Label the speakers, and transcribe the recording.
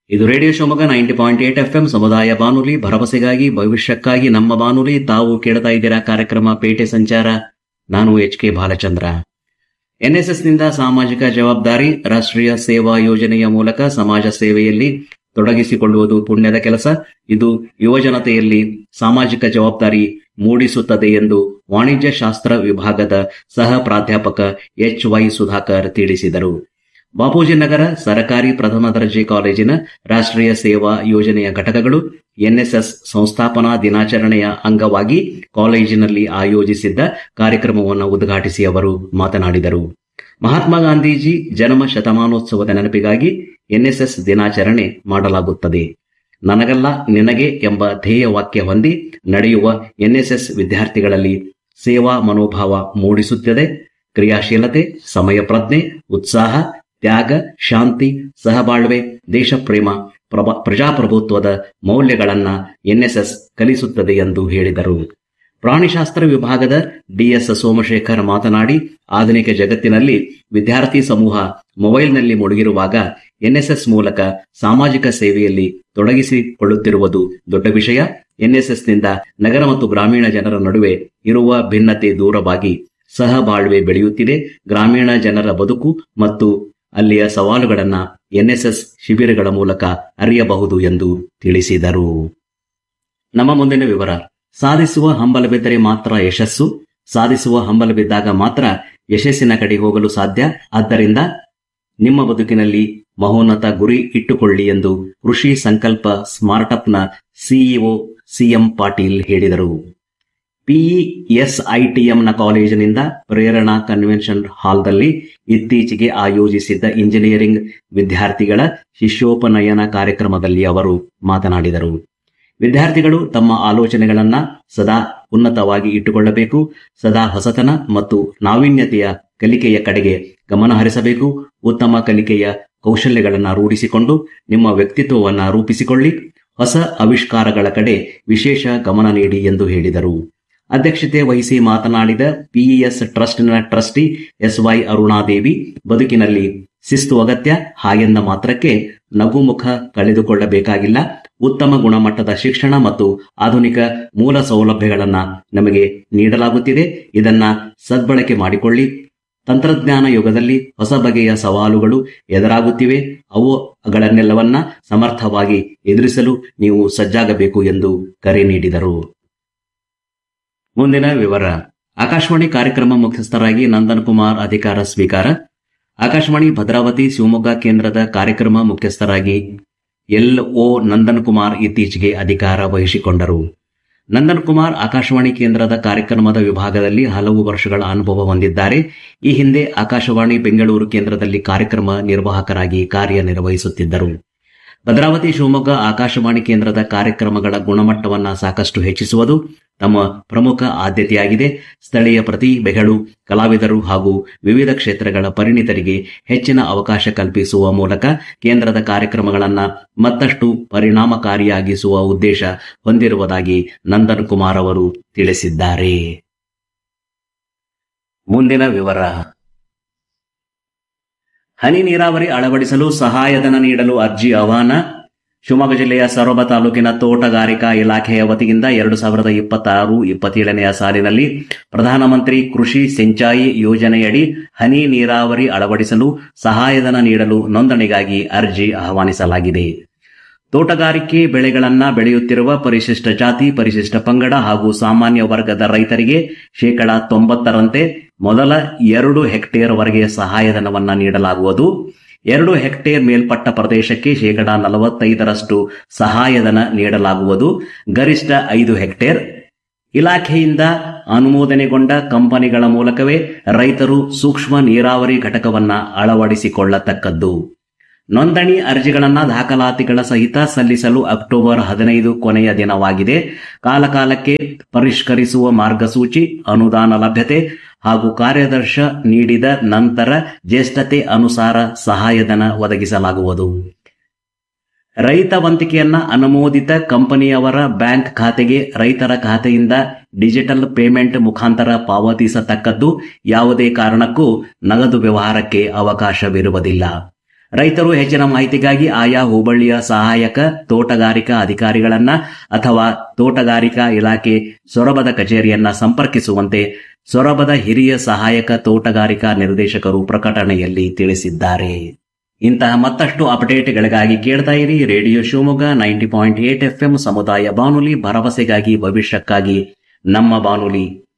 Speaker 1: ಇದು radio Shivamogga ninety point eight F M ಸಮುದಾಯ ಬಾನುಲಿ ಭರವಸೆಗಾಗಿ ಭವಿಷ್ಯಕ್ಕಾಗಿ ನಮ್ಮ ಬಾನುಲಿ ತಾವು ಕೇಳ್ತಾ ಇದ್ದೀರಾ ಕಾರ್ಯಕ್ರಮ ಪೇಟೆ ಸಂಚಾರ ನಾನು ಎಚ್ ಕೆ ಬಾಲಚಂದ್ರ ಎನ್ಎಸ್ಎಸ್ನಿಂದ ಸಾಮಾಜಿಕ ಜವಾಬ್ದಾರಿ ರಾಷ್ಟ್ರೀಯ ಸೇವಾ ಯೋಜನೆಯ ಮೂಲಕ ಸಮಾಜ ಸೇವೆಯಲ್ಲಿ ತೊಡಗಿಸಿಕೊಳ್ಳುವುದು ಪುಣ್ಯದ ಕೆಲಸ ಇದು ಯುವಜನತೆಯಲ್ಲಿ ಸಾಮಾಜಿಕ ಜವಾಬ್ದಾರಿ ಮೂಡಿಸುತ್ತದೆ ಎಂದು ವಾಣಿಜ್ಯ ಶಾಸ್ತ್ರ ವಿಭಾಗದ ಸಹ ಪ್ರಾಧ್ಯಾಪಕ ಎಚ್ ವೈ ಸುಧಾಕರ್ ತಿಳಿಸಿದರು ಬಾಪೂಜಿ ನಗರ ಸರಕಾರಿ ಪ್ರಥಮ ದರ್ಜೆ ಕಾಲೇಜಿನ ರಾಷ್ಟ್ರೀಯ ಸೇವಾ ಯೋಜನೆಯ ಘಟಕಗಳು ಎನ್ಎಸ್ಎಸ್ ಸಂಸ್ಥಾಪನಾ ದಿನಾಚರಣೆಯ ಅಂಗವಾಗಿ ಕಾಲೇಜಿನಲ್ಲಿ ಆಯೋಜಿಸಿದ್ದ ಕಾರ್ಯಕ್ರಮವನ್ನು ಉದ್ಘಾಟಿಸಿ ಅವರು ಮಾತನಾಡಿದರು ಮಹಾತ್ಮ ಗಾಂಧೀಜಿ ಜನ್ಮ ಶತಮಾನೋತ್ಸವದ ನೆನಪಿಗಾಗಿ ಎನ್ಎಸ್ಎಸ್ ದಿನಾಚರಣೆ ಮಾಡಲಾಗುತ್ತದೆ ನನಗಲ್ಲ ನಿನಗೆ ಎಂಬ ಧ್ಯೇಯ ವಾಕ್ಯ ಹೊಂದಿ ನಡೆಯುವ ಎನ್ಎಸ್ಎಸ್ ವಿದ್ಯಾರ್ಥಿಗಳಲ್ಲಿ ಸೇವಾ ಮನೋಭಾವ ಮೂಡಿಸುತ್ತದೆ ಕ್ರಿಯಾಶೀಲತೆ ಸಮಯ ಪ್ರಜ್ಞೆ ಉತ್ಸಾಹ ತ್ಯಾಗ ಶಾಂತಿ ಸಹಬಾಳ್ವೆ ದೇಶಪ್ರೇಮ ಪ್ರಭ- ಪ್ರಜಾಪ್ರಭುತ್ವದ ಮೌಲ್ಯಗಳನ್ನ ಎನ್ಎಸ್ಎಸ್ ಕಲಿಸುತ್ತದೆ ಎಂದು ಹೇಳಿದರು ಪ್ರಾಣಿಶಾಸ್ತ್ರ ವಿಭಾಗದ ಡಿಎಸ್ ಸೋಮಶೇಖರ್ ಮಾತನಾಡಿ ಆಧುನಿಕ ಜಗತ್ತಿನಲ್ಲಿ ವಿದ್ಯಾರ್ಥಿ ಸಮೂಹ ಮೊಬೈಲ್ನಲ್ಲಿ ಮುಳುಗಿರುವಾಗ ಎನ್ಎಸ್ಎಸ್ ಮೂಲಕ ಸಾಮಾಜಿಕ ಸೇವೆಯಲ್ಲಿ ತೊಡಗಿಸಿಕೊಳ್ಳುತ್ತಿರುವುದು ದೊಡ್ಡ ವಿಷಯ ಎನ್ಎಸ್ಎಸ್ನಿಂದ ನಗರ ಮತ್ತು ಗ್ರಾಮೀಣ ಜನರ ನಡುವೆ ಇರುವ ಭಿನ್ನತೆ ದೂರವಾಗಿ ಸಹಬಾಳ್ವೆ ಬೆಳೆಯುತ್ತಿದೆ ಗ್ರಾಮೀಣ ಜನರ ಬದುಕು ಮತ್ತು ಅಲ್ಲಿಯ ಸವಾಲುಗಳನ್ನ ಎನ್ಎಸ್ಎಸ್ ಶಿಬಿರಗಳ ಮೂಲಕ ಅರಿಯಬಹುದು ಎಂದು ತಿಳಿಸಿದರು ನಮ್ಮ ಮುಂದಿನ ವಿವರ ಸಾಧಿಸುವ ಹಂಬಲವಿದ್ದರೆ ಮಾತ್ರ ಯಶಸ್ಸು ಸಾಧಿಸುವ ಹಂಬಲವಿದ್ದಾಗ ಮಾತ್ರ ಯಶಸ್ಸಿನ ಕಡೆ ಹೋಗಲು ಸಾಧ್ಯ ಆದ್ದರಿಂದ ನಿಮ್ಮ ಬದುಕಿನಲ್ಲಿ ಮಹೋನ್ನತ ಗುರಿ ಇಟ್ಟುಕೊಳ್ಳಿ ಎಂದು ಕೃಷಿ ಸಂಕಲ್ಪ ಸ್ಮಾರ್ಟ್ಅಪ್ನ ಸಿಇಒ ಸಿಎಂ ಪಾಟೀಲ್ ಹೇಳಿದರು ಪಿಇಎಸ್ಐಟಿಎಂನ ಕಾಲೇಜಿನಿಂದ ಪ್ರೇರಣಾ ಕನ್ವೆನ್ಷನ್ ಹಾಲ್ನಲ್ಲಿ ಇತ್ತೀಚೆಗೆ ಆಯೋಜಿಸಿದ್ದ ಇಂಜಿನಿಯರಿಂಗ್ ವಿದ್ಯಾರ್ಥಿಗಳ ಶಿಷ್ಯೋಪನಯನ ಕಾರ್ಯಕ್ರಮದಲ್ಲಿ ಅವರು ಮಾತನಾಡಿದರು ವಿದ್ಯಾರ್ಥಿಗಳು ತಮ್ಮ ಆಲೋಚನೆಗಳನ್ನ ಸದಾ ಉನ್ನತವಾಗಿ ಇಟ್ಟುಕೊಳ್ಳಬೇಕು ಸದಾ ಹೊಸತನ ಮತ್ತು ನಾವೀನ್ಯತೆಯ ಕಲಿಕೆಯ ಕಡೆಗೆ ಗಮನ ಹರಿಸಬೇಕು ಉತ್ತಮ ಕಲಿಕೆಯ ಕೌಶಲ್ಯಗಳನ್ನು ರೂಢಿಸಿಕೊಂಡು ನಿಮ್ಮ ವ್ಯಕ್ತಿತ್ವವನ್ನು ರೂಪಿಸಿಕೊಳ್ಳಿ ಹೊಸ ಆವಿಷ್ಕಾರಗಳ ಕಡೆ ವಿಶೇಷ ಗಮನ ನೀಡಿ ಎಂದು ಹೇಳಿದರು ಅಧ್ಯಕ್ಷತೆ ವಹಿಸಿ ಮಾತನಾಡಿದ ಪಿಇಎಸ್ ಟ್ರಸ್ಟ್ನ ಟ್ರಸ್ಟಿ ಎಸ್ವೈ ಅರುಣಾದೇವಿ ಬದುಕಿನಲ್ಲಿ ಶಿಸ್ತು ಅಗತ್ಯ ಹಾಗೆಂದ ಮಾತ್ರಕ್ಕೆ ನಗುಮುಖ ಕಳೆದುಕೊಳ್ಳಬೇಕಾಗಿಲ್ಲ ಉತ್ತಮ ಗುಣಮಟ್ಟದ ಶಿಕ್ಷಣ ಮತ್ತು ಆಧುನಿಕ ಮೂಲ ಸೌಲಭ್ಯಗಳನ್ನ ನಮಗೆ ನೀಡಲಾಗುತ್ತಿದೆ ಇದನ್ನ ಸದ್ಬಳಕೆ ಮಾಡಿಕೊಳ್ಳಿ ತಂತ್ರಜ್ಞಾನ ಯುಗದಲ್ಲಿ ಹೊಸ ಬಗೆಯ ಸವಾಲುಗಳು ಎದುರಾಗುತ್ತಿವೆ ಅವುಗಳನ್ನೆಲ್ಲವನ್ನ ಸಮರ್ಥವಾಗಿ ಎದುರಿಸಲು ನೀವು ಸಜ್ಜಾಗಬೇಕು ಎಂದು ಕರೆ ನೀಡಿದರು ಮುಂದಿನ ವಿವರ ಆಕಾಶವಾಣಿ ಕಾರ್ಯಕ್ರಮ ಮುಖ್ಯಸ್ಥರಾಗಿ ನಂದನ್ ಕುಮಾರ್ ಅಧಿಕಾರ ಸ್ವೀಕಾರ ಆಕಾಶವಾಣಿ ಭದ್ರಾವತಿ ಶಿವಮೊಗ್ಗ ಕೇಂದ್ರದ ಕಾರ್ಯಕ್ರಮ ಮುಖ್ಯಸ್ಥರಾಗಿ ಎಲ್ ಒ ನಂದನ್ ಕುಮಾರ್ ಇತ್ತೀಚೆಗೆ ಅಧಿಕಾರ ವಹಿಸಿಕೊಂಡರು ನಂದನ್ ಕುಮಾರ್ ಆಕಾಶವಾಣಿ ಕೇಂದ್ರದ ಕಾರ್ಯಕ್ರಮದ ವಿಭಾಗದಲ್ಲಿ ಹಲವು ವರ್ಷಗಳ ಅನುಭವ ಹೊಂದಿದ್ದಾರೆ ಈ ಹಿಂದೆ ಆಕಾಶವಾಣಿ ಬೆಂಗಳೂರು ಕೇಂದ್ರದಲ್ಲಿ ಕಾರ್ಯಕ್ರಮ ನಿರ್ವಾಹಕರಾಗಿ ಕಾರ್ಯನಿರ್ವಹಿಸುತ್ತಿದ್ದರು ಭದ್ರಾವತಿ ಶಿವಮೊಗ್ಗ ಆಕಾಶವಾಣಿ ಕೇಂದ್ರದ ಕಾರ್ಯಕ್ರಮಗಳ ಗುಣಮಟ್ಟವನ್ನ ಸಾಕಷ್ಟು ಹೆಚ್ಚಿಸುವುದು ತಮ್ಮ ಪ್ರಮುಖ ಆದ್ಯತೆಯಾಗಿದೆ ಸ್ಥಳೀಯ ಪ್ರತಿಭೆಗಳು ಕಲಾವಿದರು ಹಾಗೂ ವಿವಿಧ ಕ್ಷೇತ್ರಗಳ ಪರಿಣಿತರಿಗೆ ಹೆಚ್ಚಿನ ಅವಕಾಶ ಕಲ್ಪಿಸುವ ಮೂಲಕ ಕೇಂದ್ರದ ಕಾರ್ಯಕ್ರಮಗಳನ್ನು ಮತ್ತಷ್ಟು ಪರಿಣಾಮಕಾರಿಯಾಗಿಸುವ ಉದ್ದೇಶ ಹೊಂದಿರುವುದಾಗಿ ನಂದನ್ ಕುಮಾರ್ ಅವರು ತಿಳಿಸಿದ್ದಾರೆ ಮುಂದಿನ ವಿವರ ಹನಿ ನೀರಾವರಿ ಅಳವಡಿಸಲು ಸಹಾಯಧನ ನೀಡಲು ಅರ್ಜಿ ಆಹ್ವಾನ ಶಿವಮೊಗ್ಗ ಜಿಲ್ಲೆಯ ಸೊರಬ ತಾಲೂಕಿನ ತೋಟಗಾರಿಕಾ ಇಲಾಖೆಯ ವತಿಯಿಂದ ಎರಡು ಸಾವಿರದ ಇಪ್ಪತ್ತಾರು ಇಪ್ಪತ್ತೇಳನೆಯ ಸಾಲಿನಲ್ಲಿ ಪ್ರಧಾನಮಂತ್ರಿ ಕೃಷಿ ಸಿಂಚಾಯಿ ಯೋಜನೆಯಡಿ ಹನಿ ನೀರಾವರಿ ಅಳವಡಿಸಲು ಸಹಾಯಧನ ನೀಡಲು ನೋಂದಣಿಗಾಗಿ ಅರ್ಜಿ ಆಹ್ವಾನಿಸಲಾಗಿದೆ ತೋಟಗಾರಿಕೆ ಬೆಳೆಗಳನ್ನ ಬೆಳೆಯುತ್ತಿರುವ ಪರಿಶಿಷ್ಟ ಜಾತಿ ಪರಿಶಿಷ್ಟ ಪಂಗಡ ಹಾಗೂ ಸಾಮಾನ್ಯ ವರ್ಗದ ರೈತರಿಗೆ ಶೇಕಡಾ ತೊಂಬತ್ತರಂತೆ ಮೊದಲ ಎರಡು ಹೆಕ್ಟೇರ್ ವರೆಗೆ ಸಹಾಯಧನವನ್ನ ನೀಡಲಾಗುವುದು ಎರಡು ಹೆಕ್ಟೇರ್ ಮೇಲ್ಪಟ್ಟ ಪ್ರದೇಶಕ್ಕೆ ಶೇಕಡಾ ನಲವತ್ತೈದರಷ್ಟು ಸಹಾಯಧನ ನೀಡಲಾಗುವುದು ಗರಿಷ್ಠ ಐದು ಹೆಕ್ಟೇರ್ ಇಲಾಖೆಯಿಂದ ಅನುಮೋದನೆಗೊಂಡ ಕಂಪನಿಗಳ ಮೂಲಕವೇ ರೈತರು ಸೂಕ್ಷ್ಮ ನೀರಾವರಿ ಘಟಕವನ್ನ ಅಳವಡಿಸಿಕೊಳ್ಳತಕ್ಕದ್ದು ನೋಂದಣಿ ಅರ್ಜಿಗಳನ್ನ ದಾಖಲಾತಿಗಳ ಸಹಿತ ಸಲ್ಲಿಸಲು ಅಕ್ಟೋಬರ್ ಹದಿನೈದು ಕೊನೆಯ ದಿನವಾಗಿದೆ ಕಾಲಕಾಲಕ್ಕೆ ಪರಿಷ್ಕರಿಸುವ ಮಾರ್ಗಸೂಚಿ ಅನುದಾನ ಲಭ್ಯತೆ ಹಾಗೂ ಕಾರ್ಯದರ್ಶ ನೀಡಿದ ನಂತರ ಜ್ಯೇಷ್ಠತೆ ಅನುಸಾರ ಸಹಾಯಧನ ಒದಗಿಸಲಾಗುವುದು ರೈತ ವಂತಿಕೆಯನ್ನ ಅನುಮೋದಿತ ಕಂಪನಿಯವರ ಬ್ಯಾಂಕ್ ಖಾತೆಗೆ ರೈತರ ಖಾತೆಯಿಂದ ಡಿಜಿಟಲ್ ಪೇಮೆಂಟ್ ಮುಖಾಂತರ ಪಾವತಿಸತಕ್ಕದ್ದು ಯಾವುದೇ ಕಾರಣಕ್ಕೂ ನಗದು ವ್ಯವಹಾರಕ್ಕೆ ಅವಕಾಶವಿರುವುದಿಲ್ಲ ರೈತರು ಹೆಚ್ಚಿನ ಮಾಹಿತಿಗಾಗಿ ಆಯಾ ಹೋಬಳಿಯ ಸಹಾಯಕ ತೋಟಗಾರಿಕಾ ಅಧಿಕಾರಿಗಳನ್ನ ಅಥವಾ ತೋಟಗಾರಿಕಾ ಇಲಾಖೆ ಸೊರಬದ ಕಚೇರಿಯನ್ನ ಸಂಪರ್ಕಿಸುವಂತೆ ಸೊರಬದ ಹಿರಿಯ ಸಹಾಯಕ ತೋಟಗಾರಿಕಾ ನಿರ್ದೇಶಕರು ಪ್ರಕಟಣೆಯಲ್ಲಿ ತಿಳಿಸಿದ್ದಾರೆ ಇಂತಹ ಮತ್ತಷ್ಟು ಅಪ್ಡೇಟ್ಗಳಿಗಾಗಿ ಕೇಳ್ತಾ ಇರಿ radio Shivamogga ninety point eight F ಸಮುದಾಯ ಬಾನುಲಿ ಭರವಸೆಗಾಗಿ ಭವಿಷ್ಯಕ್ಕಾಗಿ ನಮ್ಮ ಬಾನುಲಿ